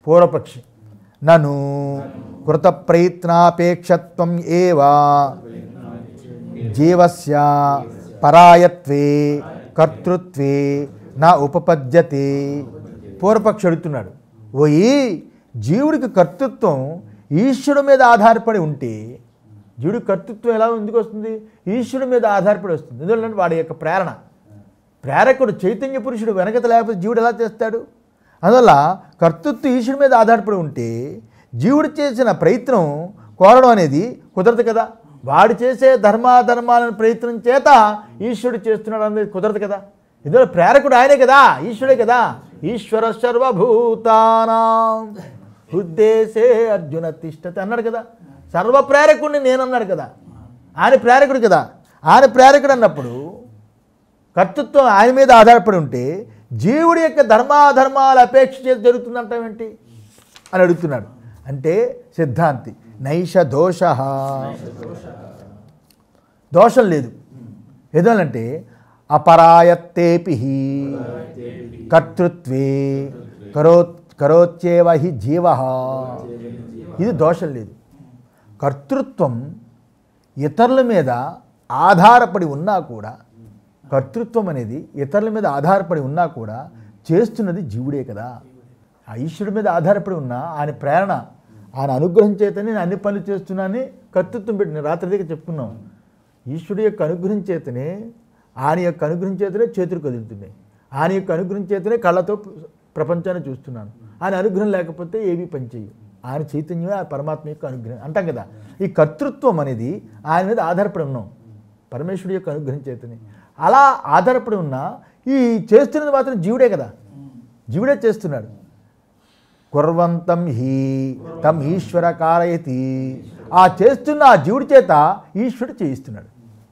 పూర్వపక్షి నను కృత ప్రయత్నాపేక్షత్వం ఏవా జీవస్య పరాయత్వే కర్తృత్వే నా ఉపపద్యతే పూర్వపక్షి అడుగుతున్నాడు ఓయి జీవుడికి కర్తృత్వం ఈశ్వరుడి మీద ఆధారపడి ఉంటే జీవుడి కర్తృత్వం ఎలా ఎందుకు వస్తుంది ఈశ్వరుడి మీద ఆధారపడి వస్తుంది ఎందుకంటే వాడి యొక్క ప్రేరణ ప్రేరకుడు చైతన్య పురుషుడు వెనకత లేకపోతే జీవుడు ఎలా చేస్తాడు అందువల్ల కర్తృత్వం ఈశ్వరుడి మీద ఆధారపడి ఉంటే జీవుడు చేసిన ప్రయత్నం కోరడం అనేది కుదరదు కదా వాడు చేసే ధర్మాధర్మాలను ప్రయత్నం చేత ఈశ్వరుడు చేస్తున్నాడు అనేది కుదరదు కదా ఇందులో ప్రేరకుడు ఆయనే కదా ఈశ్వరుడే కదా ఈశ్వర సర్వభూతానాం ఉద్దేశే అర్జున తిష్టత అన్నాడు కదా సర్వ ప్రేరకుడిని నేనన్నాడు కదా ఆయన ప్రేరకుడు కదా ఆయన ప్రేరకుడు అన్నప్పుడు కర్తృత్వం ఆయన మీద ఆధారపడి ఉంటే జీవుడి యొక్క ధర్మాధర్మాల అపేక్ష చేతి జరుగుతుందంటావేంటి అని అడుగుతున్నాడు అంటే సిద్ధాంతి నైష దోష దోషం లేదు ఏదోనంటే అపరాయత్తేపి కర్తృత్వే కరో కరోచ్యేవ హి జీవ ఇది దోషం లేదు కర్తృత్వం ఇతరుల మీద ఆధారపడి ఉన్నా కూడా కర్తృత్వం అనేది ఇతరుల మీద ఆధారపడి ఉన్నా కూడా చేస్తున్నది జీవుడే కదా ఆ ఈశ్వరుడి మీద ఆధారపడి ఉన్నా ఆయన ప్రేరణ ఆయన అనుగ్రహం చేతనే నేను అన్ని పనులు చేస్తున్నానని కర్తృత్వం పెట్టిన రాత్రి దగ్గర చెప్పుకున్నాం ఈశ్వరుడు యొక్క అనుగ్రహం చేతనే ఆయన యొక్క అనుగ్రహం చేతనే చేతులు కదులుతున్నాయి ఆయన యొక్క అనుగ్రహం చేతనే కళ్ళతో ప్రపంచాన్ని చూస్తున్నాను ఆయన అనుగ్రహం లేకపోతే ఏమీ పనిచేయవు ఆయన చైతన్యమే ఆ పరమాత్మ యొక్క అనుగ్రహం అంటాం కదా ఈ కర్తృత్వం అనేది ఆయన మీద ఆధారపడి ఉన్నాం పరమేశ్వరుడు యొక్క అనుగ్రహం చేతనే అలా ఆధారపడి ఉన్న ఈ చేస్తున్నది మాత్రం జీవుడే కదా జీవుడే చేస్తున్నాడు కుర్వంతం హి తమ్ ఈశ్వర కారయతి ఆ చేస్తున్న ఆ జీవుడి చేత ఈశ్వరుడు చేయిస్తున్నాడు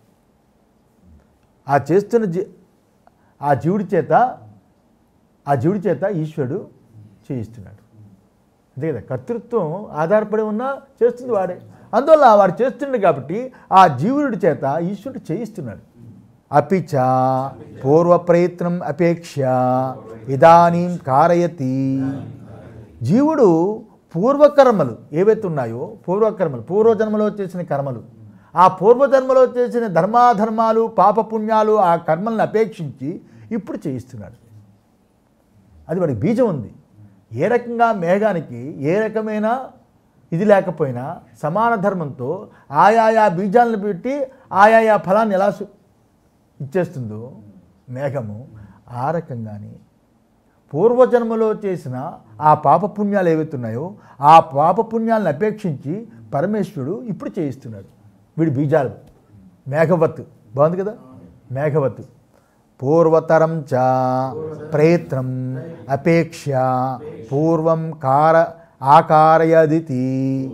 ఆ చేస్తున్న జీ ఆ జీవుడి చేత ఆ జీవుడి చేత ఈశ్వరుడు చేయిస్తున్నాడు అంతే కదా కర్తృత్వం ఆధారపడి ఉన్నా చేస్తుంది వాడే అందువల్ల వాడు చేస్తున్నాడు కాబట్టి ఆ జీవుడి చేత ఈశ్వరుడు చేయిస్తున్నాడు అపిచ పూర్వ ప్రయత్నం అపేక్ష ఇదానీం కారయతి జీవుడు పూర్వకర్మలు ఏవైతే ఉన్నాయో పూర్వకర్మలు పూర్వజన్మలో చేసిన కర్మలు ఆ పూర్వజన్మలో చేసిన ధర్మాధర్మాలు పాపపుణ్యాలు ఆ కర్మలను అపేక్షించి ఇప్పుడు చేయిస్తున్నాడు అది వాడికి బీజం ఉంది ఏ రకంగా మేఘానికి ఏ రకమైన ఇది లేకపోయినా సమాన ధర్మంతో ఆయాయా బీజాలను పెట్టి ఆయాయా ఫలాన్ని ఎలా సు- ఇచ్చేస్తుందో మేఘము ఆ రకంగానే పూర్వజన్మలో చేసిన ఆ పాపపుణ్యాలు ఏవైతే ఉన్నాయో ఆ పాపపుణ్యాలను అపేక్షించి పరమేశ్వరుడు ఇప్పుడు చేయిస్తున్నాడు వీడి బీజాలు మేఘవత్ బాగుంది కదా మేఘవత్ పూర్వతరం చ ప్రయత్నం అపేక్ష పూర్వం కార ఆకారయదితి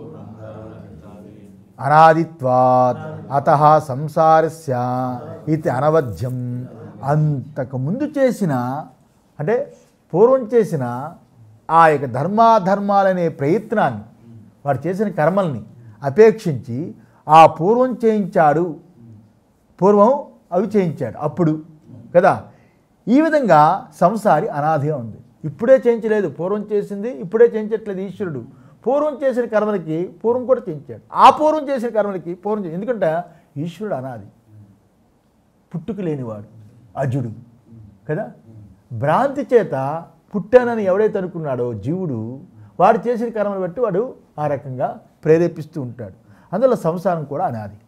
అనాదిత్వాత్ అత సంసారస్య ఇది అనవధ్యం అంతకుముందు చేసిన అంటే పూర్వం చేసిన ఆ యొక్క ధర్మాధర్మాలనే ప్రయత్నాన్ని వాడు చేసిన కర్మల్ని అపేక్షించి ఆ పూర్వం చేయించాడు పూర్వం అవి చేయించాడు అప్పుడు కదా ఈ విధంగా సంసారి అనాదిగా ఉంది ఇప్పుడే చేయించలేదు పూర్వం చేసింది ఇప్పుడే చేయించట్లేదు ఈశ్వరుడు పూర్వం చేసిన కర్మలకి పూర్వం కూడా చేయించాడు ఆ పూర్వం చేసిన కర్మలకి పూర్వం చే- ఎందుకంటే ఈశ్వరుడు అనాది పుట్టుక లేనివాడు అజుడు కదా భ్రాంతి చేత పుట్టానని ఎవడైతే అనుకున్నాడో జీవుడు వాడు చేసిన కర్మను బట్టి వాడు ఆ రకంగా ప్రేరేపిస్తూ ఉంటాడు అందువల్ల సంసారం కూడా అనాది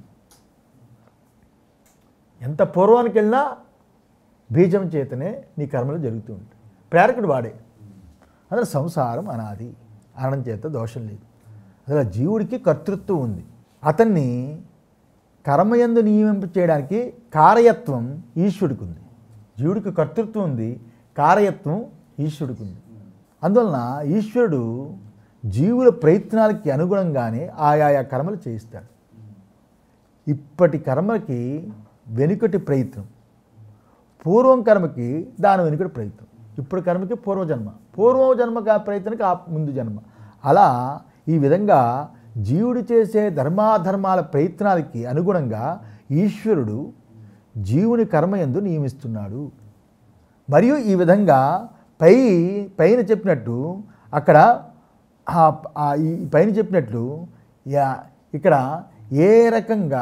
ఎంత పూర్వానికి వెళ్ళినా బీజం చేతనే నీ కర్మలు జరుగుతూ ఉంటాయి ప్రేరకుడు వాడే అందులో సంసారం అనాది అనడం చేత దోషం లేదు అసలు జీవుడికి కర్తృత్వం ఉంది అతన్ని కర్మయందు నియమింప చేయడానికి కారయత్వం ఈశ్వరుడికి ఉంది జీవుడికి కర్తృత్వం ఉంది కారయత్వం ఈశ్వరుడికి ఉంది అందువలన ఈశ్వరుడు జీవుల ప్రయత్నాలకి అనుగుణంగానే ఆయాయా కర్మలు చేయిస్తాడు ఇప్పటి కర్మకి వెనుకటి ప్రయత్నం పూర్వం కర్మకి దాని వెనుకటి ప్రయత్నం ఇప్పుడు కర్మకి పూర్వజన్మ పూర్వ జన్మకి ఆ ప్రయత్నానికి ఆ ముందు జన్మ అలా ఈ విధంగా జీవుడు చేసే ధర్మాధర్మాల ప్రయత్నాలకి అనుగుణంగా ఈశ్వరుడు జీవుని కర్మయందు నియమిస్తున్నాడు మరియు ఈ విధంగా పై పైన చెప్పినట్టు అక్కడ ఆ- ఆ ఈ పైన చెప్పినట్లు యా- ఇక్కడ ఏ రకంగా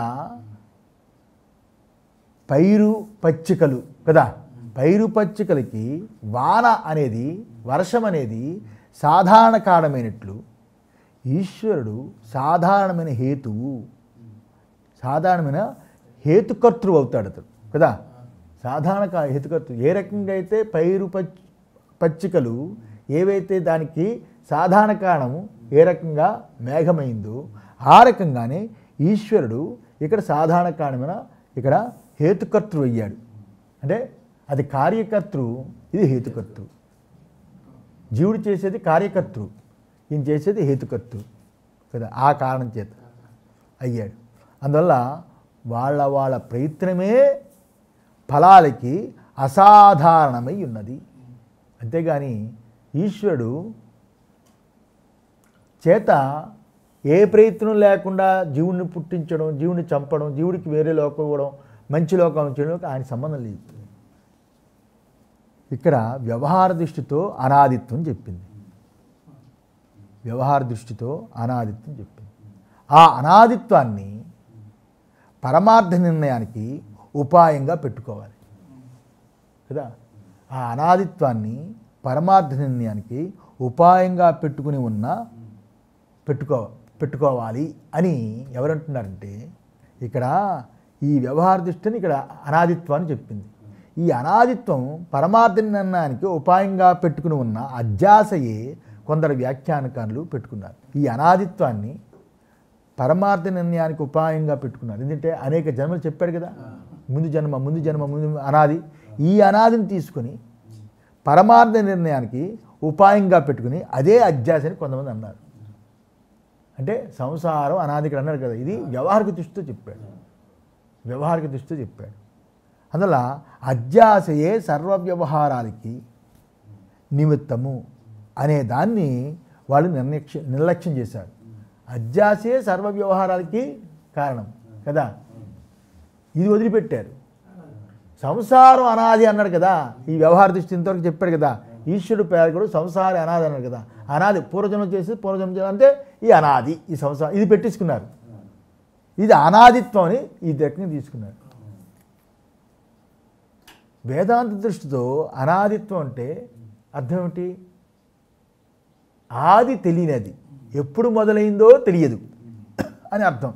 పైరు పచ్చికలు కదా పైరు పచ్చికలకి వాన అనేది వర్షం అనేది సాధారణ కారణమైనట్లు ఈశ్వరుడు సాధారణమైన హేతువు సాధారణమైన హేతుకర్తృ అవుతాడు అతడు కదా సాధారణ కా- హేతుకర్తృ ఏ రకంగా అయితే పైరు పచ్ పచ్చికలు ఏవైతే దానికి సాధారణ కారణము ఏ రకంగా మేఘమైందో ఆ రకంగానే ఈశ్వరుడు ఇక్కడ సాధారణ కారణమైన ఇక్కడ హేతుకర్తృ అయ్యాడు అంటే అది కార్యకర్తృ ఇది హేతుకర్తృ జీవుడు చేసేది కార్యకర్తృ ఈయన చేసేది హేతుకర్తృ కదా ఆ కారణం చేత అయ్యాడు అందువల్ల వాళ్ళ వాళ్ళ ప్రయత్నమే ఫలాలకి అసాధారణమై ఉన్నది అంతేగాని ఈశ్వరుడు చేత ఏ ప్రయత్నం లేకుండా జీవుడిని పుట్టించడం జీవుడిని చంపడం జీవుడికి వేరే లోకం ఇవ్వడం మంచి లోకం చేయడం ఆయన సంబంధం లేదు ఇక్కడ వ్యవహార దృష్టితో అనాదిత్వం చెప్పింది వ్యవహార దృష్టితో అనాదిత్వం చెప్పింది ఆ అనాదిత్వాన్ని పరమార్థ నిర్ణయానికి ఉపాయంగా పెట్టుకోవాలి కదా ఆ అనాదిత్వాన్ని పరమార్థ నిర్ణయానికి ఉపాయంగా పెట్టుకుని ఉన్న పెట్టుకో పెట్టుకోవాలి అని ఎవరంటున్నారంటే ఇక్కడ ఈ వ్యవహార దృష్టిని ఇక్కడ అనాదిత్వాన్ని చెప్పింది ఈ అనాదిత్వం పరమార్థ నిర్ణయానికి ఉపాయంగా పెట్టుకుని ఉన్న అధ్యాసయే కొందరు వ్యాఖ్యానకారులు పెట్టుకున్నారు ఈ అనాదిత్వాన్ని పరమార్థ నిర్ణయానికి ఉపాయంగా పెట్టుకున్నారు ఎందుకంటే అనేక జన్మలు చెప్పాడు కదా ముందు జన్మ ముందు జన్మ ముందు అనాది ఈ అనాదిని తీసుకొని పరమార్థ నిర్ణయానికి ఉపాయంగా పెట్టుకుని అదే అధ్యాసని కొంతమంది అన్నారు అంటే సంసారం అనాది ఇక్కడ అన్నారు కదా ఇది వ్యవహారిక దృష్టితో చెప్పాడు వ్యవహారిక దృష్టితో చెప్పాడు అందువల్ల అధ్యాసయే సర్వ వ్యవహారాలకి నిమిత్తము అనే దాన్ని వాళ్ళు నిర్లక్ష్య నిర్లక్ష్యం చేశారు అధ్యాసే సర్వ వ్యవహారాలకి కారణం కదా ఇది వదిలిపెట్టారు సంసారం అనాది అన్నాడు కదా ఈ వ్యవహార దృష్టి ఇంతవరకు చెప్పాడు కదా ఈశ్వరుడు పేరు కూడా సంసారి అనాది అన్నాడు కదా అనాది పూర్వజన్మ చేసి పూర్వజన్మ చేయాలి అంటే ఈ అనాది ఈ సంసారం ఇది పెట్టించుకున్నారు ఇది అనాదిత్వం అని ఈ దగ్గర తీసుకున్నారు వేదాంత దృష్టితో అనాదిత్వం అంటే అర్థం ఏమిటి ఆది తెలియనిది ఎప్పుడు మొదలైందో తెలియదు అని అర్థం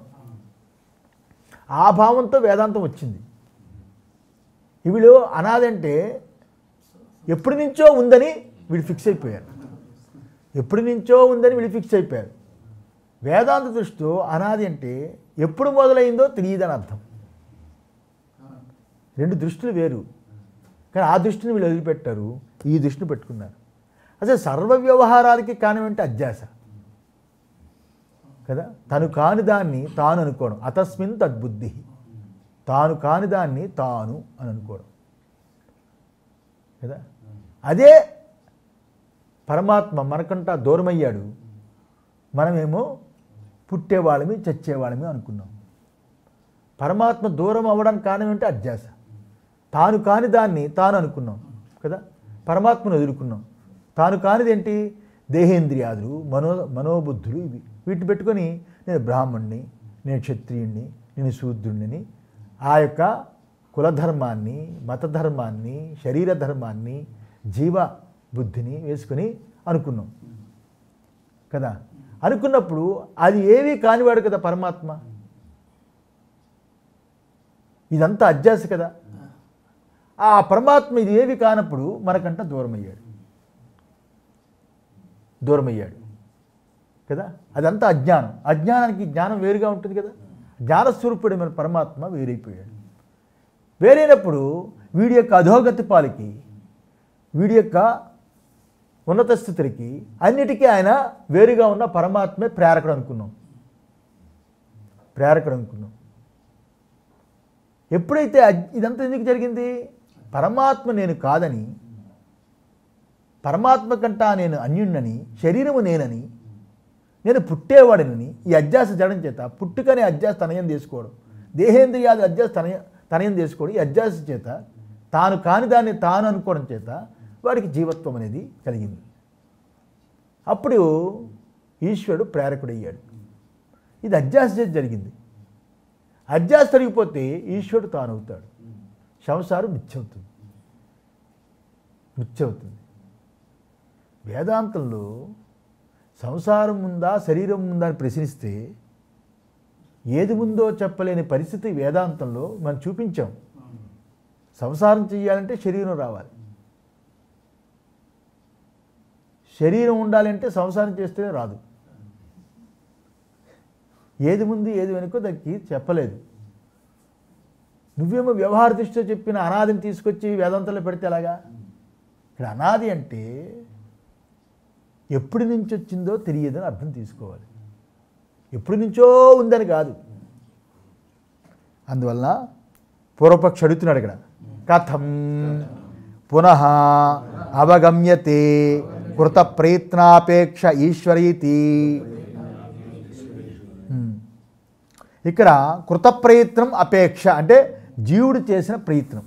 ఆ భావంతో వేదాంతం వచ్చింది వీళ్ళు అనాది అంటే ఎప్పటి నుంచో ఉందని వీళ్ళు ఫిక్స్ అయిపోయారు ఎప్పటి నుంచో ఉందని వీళ్ళు ఫిక్స్ అయిపోయారు వేదాంత దృష్టితో అనాది అంటే ఎప్పుడు మొదలైందో తెలియదని అర్థం రెండు దృష్టిలు వేరు కానీ ఆ దృష్టిని వీళ్ళు వదిలిపెట్టారు ఈ దృష్టిని పెట్టుకున్నారు అసలు సర్వ వ్యవహారాలకి కానివంటే అధ్యాస కదా తను కాని దాన్ని తాను అనుకోవడం అతస్మిన్ తద్బుద్ధి తాను కాని దాన్ని తాను అని అనుకోవడం కదా అదే పరమాత్మ మనకంటా దూరమయ్యాడు మనమేమో పుట్టేవాళ్ళమి చచ్చేవాళ్ళమి అనుకున్నాం పరమాత్మ దూరం అవ్వడానికి కారణం ఏంటి అధ్యాస తాను కాని దాన్ని తాను అనుకున్నాం కదా పరమాత్మను వదులుకున్నాం తాను కానిది ఏంటి దేహేంద్రియాదులు మనో మనోబుద్ధులు ఇవి వీటిని పెట్టుకొని నేను బ్రాహ్మణ్ణి నేను క్షత్రియుణ్ణి నేను శూద్రుణ్ణి ఆ యొక్క కులధర్మాన్ని మతధర్మాన్ని శరీర ధర్మాన్ని జీవ బుద్ధిని వేసుకొని అనుకున్నాం కదా అనుకున్నప్పుడు అది ఏవి కానివాడు కదా పరమాత్మ ఇదంతా అధ్యాస కదా ఆ పరమాత్మ ఇది ఏవి కానప్పుడు మనకంట దూరమయ్యాడు దూరమయ్యాడు కదా అదంతా అజ్ఞానం అజ్ఞానానికి జ్ఞానం వేరుగా ఉంటుంది కదా జ్ఞానస్వరూపుడైన పరమాత్మ వేరైపోయాడు వేరైనప్పుడు వీడి యొక్క అధోగతి పాలికి వీడి యొక్క ఉన్నత స్థితికి అన్నిటికీ ఆయన వేరుగా ఉన్న పరమాత్మే ప్రేరకుడు అనుకున్నాం ప్రేరకుడు అనుకున్నాం ఎప్పుడైతే అజ్- ఇదంతా ఎందుకు జరిగింది పరమాత్మ నేను కాదని పరమాత్మ కంటా నేను అన్యుణ్ణని శరీరము నేనని నేను పుట్టేవాడినని ఈ అధ్యాస జడం చేత పుట్టుకనే అధ్యాస తనయం చేసుకోవడం దేహేంద్రియాది అధ్యాస తనయ తనయం చేసుకోవడం ఈ అధ్యాస చేత తాను కాని దాన్ని తాను అనుకోవడం చేత వాడికి జీవత్వం అనేది కలిగింది అప్పుడు ఈశ్వరుడు ప్రేరకుడయ్యాడు ఇది అధ్యాస చేసి జరిగింది అధ్యాస జరిగిపోతే ఈశ్వరుడు తానవుతాడు సంసారం మిచ్చవుతుంది మిచ్చవుతుంది వేదాంతంలో సంసారం ఉందా శరీరం ఉందా అని ప్రశ్నిస్తే ఏది ఉందో చెప్పలేని పరిస్థితి వేదాంతంలో మనం చూపించాం సంసారం చేయాలంటే శరీరం రావాలి శరీరం ఉండాలంటే సంసారం చేస్తేనే రాదు ఏది ముందు ఏది వెనుకో దానికి చెప్పలేదు నువ్వేమో వ్యవహార దృష్టితో చెప్పిన అనాదిని తీసుకొచ్చి వేదాంతంలో పెడితే ఎలాగా ఇక్కడ అనాది అంటే ఎప్పటి నుంచి వచ్చిందో తెలియదని అర్థం తీసుకోవాలి ఎప్పటి నుంచో ఉందని కాదు అందువల్ల పూర్వపక్ష అడుగుతున్నాడు ఇక్కడ కథం పునః అవగమ్యతే కృత ప్రయత్నాపేక్ష ఈశ్వరీతి ఉమ్. ఇక్కడ కృత ప్రయత్నం అపేక్ష అంటే జీవుడు చేసిన ప్రయత్నం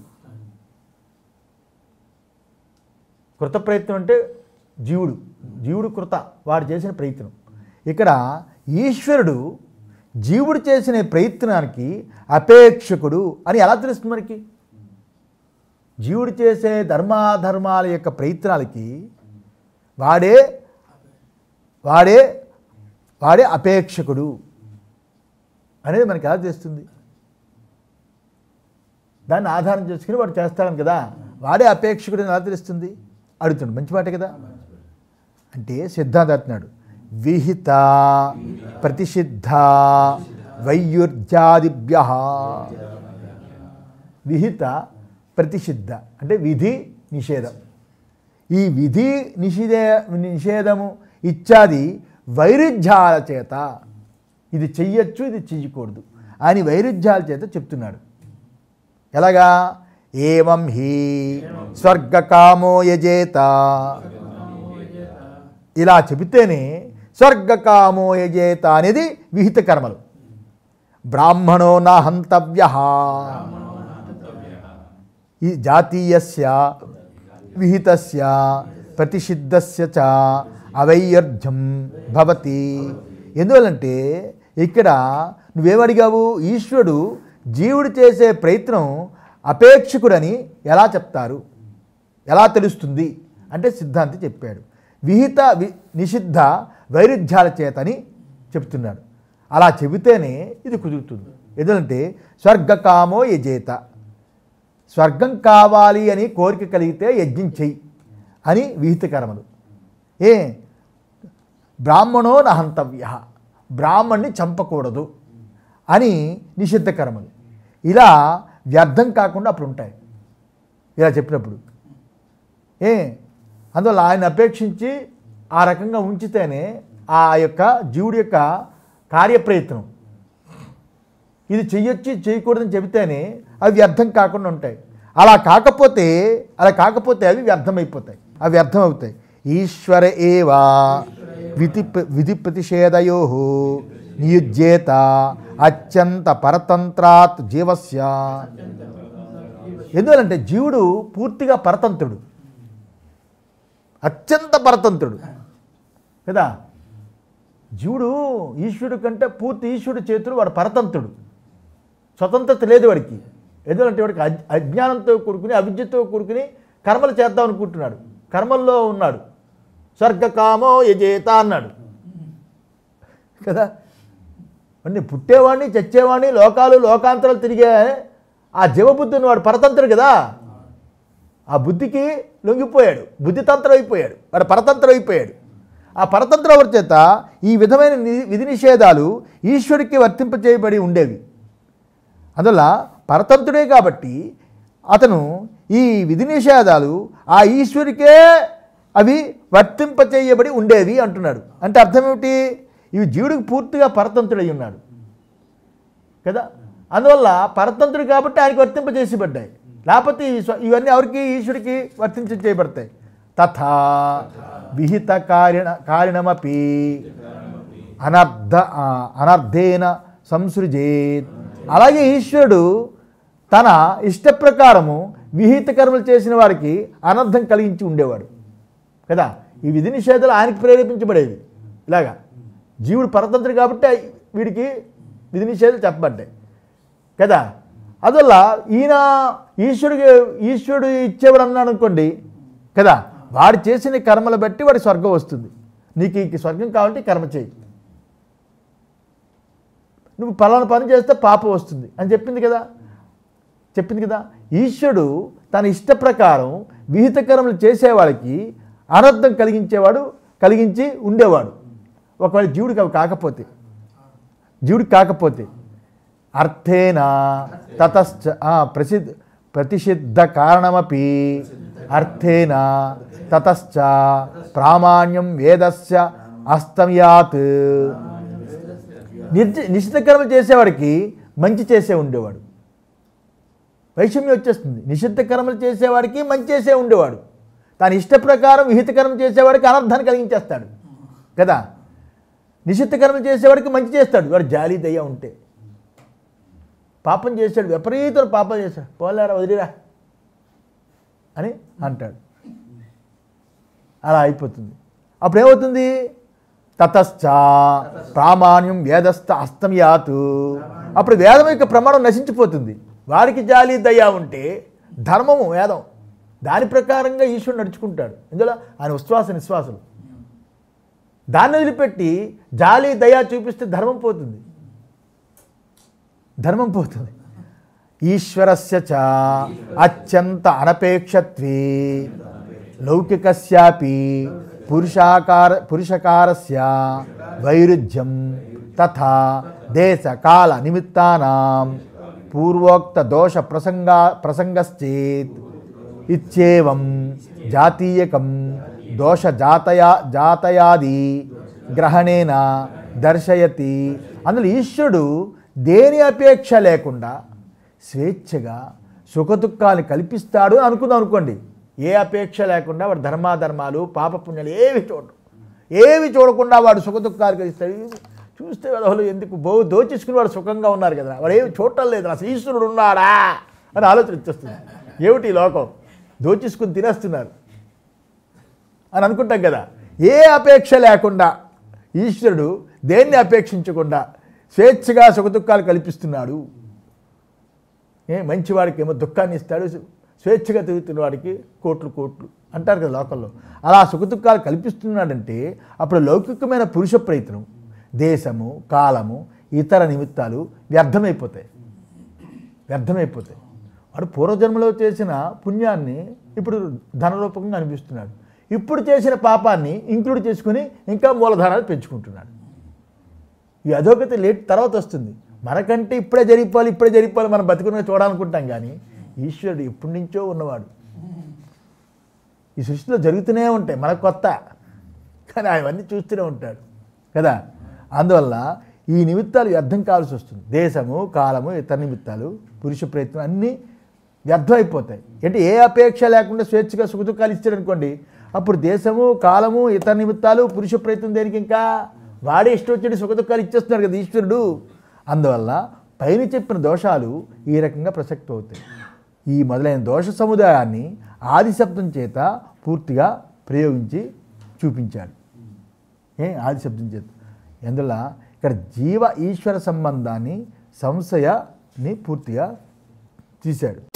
కృత ప్రయత్నం అంటే జీవుడు జీవుడు కృత వాడు చేసిన ప్రయత్నం ఇక్కడ ఈశ్వరుడు జీవుడు చేసిన ఈ ప్రయత్నానికి అపేక్షకుడు అని ఎలా తెలుస్తుంది మనకి జీవుడు చేసే ధర్మాధర్మాల యొక్క ప్రయత్నాలకి వాడే వాడే వాడే అపేక్షకుడు అనేది మనకి ఎలా తెలుస్తుంది దాన్ని ఆధారం చేసుకుని వాడు చేస్తాడు కదా వాడే అపేక్షకుడు అని ఎలా తెలుస్తుంది అడుగుతుంది మంచి మాట కదా అంటే సిద్ధాంత అంటున్నాడు విహిత ప్రతిషిద్ధ వైయుర్జాదిభ్య విహిత ప్రతిషిద్ధ అంటే విధి నిషేధం ఈ విధి నిషేధ నిషేధము ఇత్యాది వైరుధ్యాల చేత ఇది చెయ్యొచ్చు ఇది చెయ్యకూడదు అని వైరుధ్యాల చేత చెప్తున్నాడు ఎలాగా ఏవం హి స్వర్గకామో యజేత ఇలా చెబితేనే స్వర్గకామో యజేత అనేది విహిత కర్మలు బ్రాహ్మణో నా హంతవ్య ఈ జాతీయస్య విహితస్య ప్రతిషిద్ధస్య చ అవైర్ధ్యం భవతి ఎందువల్లంటే ఇక్కడ నువ్వేమడిగావు ఈశ్వరుడు జీవుడు చేసే ప్రయత్నం అపేక్షకుడని ఎలా చెప్తారు ఎలా తెలుస్తుంది అంటే సిద్ధాంతి చెప్పాడు విహిత వి నిషిద్ధ వైరుధ్యాల చేతని చెప్తున్నాడు అలా చెబితేనే ఇది కుదురుతుంది ఎందుకంటే స్వర్గకామో యజేత స్వర్గం కావాలి అని కోరిక కలిగితే యజ్ఞం చెయ్యి అని విహిత కర్మలు ఏ బ్రాహ్మణో నహంతవ్య బ్రాహ్మణ్ణి చంపకూడదు అని నిషిద్ధ కర్మలు ఇలా వ్యర్థం కాకుండా అప్పుడు ఉంటాయి ఇలా చెప్పినప్పుడు ఏ అందువల్ల ఆయన అపేక్షించి ఆ రకంగా ఉంచితేనే ఆ యొక్క జీవుడి యొక్క కార్యప్రయత్నం ఇది చెయ్యొచ్చు ఇది చేయకూడదని చెబితేనే అవి వ్యర్థం కాకుండా ఉంటాయి అలా కాకపోతే అలా కాకపోతే అవి వ్యర్థమైపోతాయి అవి వ్యర్థం అవుతాయి ఈశ్వర ఏవా విధి విధి ప్రతిషేధయో నియుజ్యేత అత్యంత పరతంత్రాత్ జీవస్య ఎందువలంటే జీవుడు పూర్తిగా పరతంత్రుడు అత్యంత పరతంత్రుడు కదా జీవుడు ఈశ్వరుడు కంటే పూర్తి ఈశ్వరుడు చేతులు వాడు పరతంత్రుడు స్వతంత్రత లేదు వాడికి ఎందుకంటే వాడికి అజ్- అజ్ఞానంతో కూడుకుని అవిద్యతో కూడుకుని కర్మలు చేద్దాం అనుకుంటున్నాడు కర్మల్లో ఉన్నాడు స్వర్గకామో యజేత అన్నాడు కదా అన్ని పుట్టేవాడిని చచ్చేవాడిని లోకాలు లోకాంతరాలు తిరిగే ఆ జీవబుద్ధిని వాడు పరతంత్రుడు కదా ఆ బుద్ధికి లొంగిపోయాడు బుద్ధితంత్రం అయిపోయాడు వాడు పరతంత్రం అయిపోయాడు ఆ పరతంత్రం ఎవరి చేత ఈ విధమైన ని- విధి నిషేధాలు ఈశ్వరుడికి వర్తింపచేయబడి ఉండేవి అందువల్ల పరతంత్రుడే కాబట్టి అతను ఈ విధి నిషేధాలు ఆ ఈశ్వరికే అవి వర్తింపచేయబడి ఉండేవి అంటున్నాడు అంటే అర్థం ఏమిటి ఇవి జీవుడికి పూర్తిగా పరతంత్రుడై ఉన్నాడు కదా అందువల్ల పరతంత్రుడు కాబట్టి ఆయనకి వర్తింపజేసిబడ్డాయి లేకపోతే ఈ స్వ- ఇవన్నీ ఎవరికి ఈశ్వరుడికి వర్తించ చేయబడతాయి తథా విహిత కారిణ కారిణమపి అనర్థ ఆ, అనర్థేన సంసృజేత్ అలాగే ఈశ్వరుడు తన ఇష్ట ప్రకారము విహిత కర్మలు చేసిన వారికి అనర్థం కలిగించి ఉండేవాడు కదా ఈ విధి నిషేధాలు ఆయనకి ప్రేరేపించబడేవి ఇలాగా జీవుడు పరతంత్రుడు కాబట్టి వీడికి విధి నిషేధాలు చెప్పబడ్డాయి కదా అందువల్ల ఈయన ఈశ్వరుడికి ఈశ్వరుడు ఇచ్చేవాడు అన్నాడు అనుకోండి కదా వాడు చేసిన కర్మలు బట్టి వాడి స్వర్గం వస్తుంది నీకు ఈ స్వర్గం కావాలంటే ఈ కర్మ చేయి నువ్వు పలానా పని చేస్తే పాపం వస్తుంది అని చెప్పింది కదా చెప్పింది కదా ఈశ్వరుడు తన ఇష్ట ప్రకారం విహిత కర్మలు చేసేవాడికి అనర్థం కలిగించేవాడు కలిగించి ఉండేవాడు ఒకవేళ జీవుడికి అవి కాకపోతే జీవుడికి కాకపోతే అర్థేనా తతశ్చ ఆ, ప్రసిద్ధ ప్రతిషిద్ధ కారణమపి అర్థేన తతశ్చ ప్రామాణ్యం వేదస్య అస్తమ్యాత్ నిర్జ నిశ్చిత కర్మ చేసేవాడికి మంచి చేసే ఉండేవాడు వైషమ్యం వచ్చేస్తుంది నిషిద్ధ కర్మలు చేసేవాడికి మంచి చేసే ఉండేవాడు తన ఇష్ట ప్రకారం విహిత కర్మ చేసేవాడికి అనర్థాన్ని కలిగించేస్తాడు కదా నిషిద్ధ కర్మలు చేసేవాడికి మంచి చేస్తాడు వాడు జాలి దయ్య ఉంటే పాపం చేశాడు విపరీతం పాపం చేశాడు పోలేరా వదిలిరా అని అంటాడు అలా అయిపోతుంది అప్పుడు ఏమవుతుంది తతశ్చ ప్రామాణ్యం వేదస్థ అస్తమ్యాతు అప్పుడు వేదం యొక్క ప్రమాణం నశించిపోతుంది వారికి జాలి దయ ఉంటే ధర్మము వేదం దాని ప్రకారంగా ఈశ్వరుడు నడుచుకుంటాడు ఇందులో ఆయన ఉశ్వాస నిశ్వాసలు దాన్ని వదిలిపెట్టి జాలి దయ చూపిస్తే ధర్మం పోతుంది ధర్మం పోతుంది ఈశ్వరస్య చ అత్యంత అనపేక్షత్వే లౌకికస్యాపి పురుషాకార పురుషకారస్య వైరుధ్యం తథా దేశ కాల నిమిత్తానాం పూర్వోక్త దోష ప్రసంగా ప్రసంగశ్చేత్ ఇచ్చేవం జాతీయకం దోష జాతయా జాతయాది గ్రహణేన దర్శయతి అందులో ఈశ్వరుడు దేని అపేక్ష లేకుండా స్వేచ్ఛగా సుఖదుఖాలు కల్పిస్తాడు అని అనుకుందాం అనుకోండి ఏ అపేక్ష లేకుండా వాడు ధర్మాధర్మాలు పాపపుణ్యాలు ఏవి చూడడు ఏవి చూడకుండా వాడు సుఖదుఖాలు కలిగిస్తాడు చూస్తే వాళ్ళు ఎందుకు బో దోచేసుకుని వాడు సుఖంగా ఉన్నారు కదా వాడు ఏమి చూడటం లేదు అసలు ఈశ్వరుడు ఉన్నాడా అని ఆలోచన వచ్చేస్తుంది ఏమిటి ఈ లోకం దోచేసుకుని తినేస్తున్నారు అని అనుకుంటాం కదా ఏ అపేక్ష లేకుండా ఈశ్వరుడు దేన్ని అపేక్షించకుండా స్వేచ్ఛగా సుఖదుఖాలు కల్పిస్తున్నాడు ఏ మంచివాడికి ఏమో దుఃఖాన్ని ఇస్తాడు స్వేచ్ఛగా తిరుగుతున్న వాడికి కోట్లు కోట్లు అంటారు కదా లోకల్లో అలా సుఖదుఖాలు కల్పిస్తున్నాడంటే అప్పుడు లౌకికమైన పురుష ప్రయత్నం దేశము కాలము ఇతర నిమిత్తాలు వ్యర్థమైపోతాయి వ్యర్థమైపోతాయి వాడు పూర్వజన్మలో చేసిన పుణ్యాన్ని ఇప్పుడు ధనరూపకంగా అనిపిస్తున్నాడు ఇప్పుడు చేసిన పాపాన్ని ఇంక్లూడ్ చేసుకుని ఇంకా మూలధనాలు పెంచుకుంటున్నాడు ఈ అధోగతి లేట్ తర్వాత వస్తుంది మనకంటే ఇప్పుడే జరిగిపోవాలి ఇప్పుడే జరిగిపోవాలి మనం బతుకుని చూడాలనుకుంటాం కానీ ఈశ్వరుడు ఎప్పటి నుంచో ఉన్నవాడు ఈ సృష్టిలో జరుగుతూనే ఉంటాయి మనకు కొత్త కానీ అవన్నీ చూస్తూనే ఉంటాడు కదా అందువల్ల ఈ నిమిత్తాలు వ్యర్థం కావాల్సి వస్తుంది దేశము కాలము ఇతర నిమిత్తాలు పురుష ప్రయత్నం అన్నీ వ్యర్థం అయిపోతాయి అంటే ఏ అపేక్ష లేకుండా స్వేచ్ఛగా సుఖదుఖాలు ఇచ్చాడు అనుకోండి అప్పుడు దేశము కాలము ఇతర నిమిత్తాలు పురుష ప్రయత్నం దేనికి ఇంకా వాడే ఇష్టం వచ్చి సుఖదుఖాలు ఇచ్చేస్తున్నాడు కదా ఈశ్వరుడు అందువల్ల పైన చెప్పిన దోషాలు ఈ రకంగా ప్రసక్తి అవుతాయి ఈ మొదలైన దోష సముదాయాన్ని ఆదిశబ్దం చేత పూర్తిగా ప్రయోగించి చూపించాడు ఏ ఆదిశబ్దం చేత ఎందువల్ల ఇక్కడ జీవ ఈశ్వర సంబంధాన్ని సంశయని పూర్తిగా తీశాడు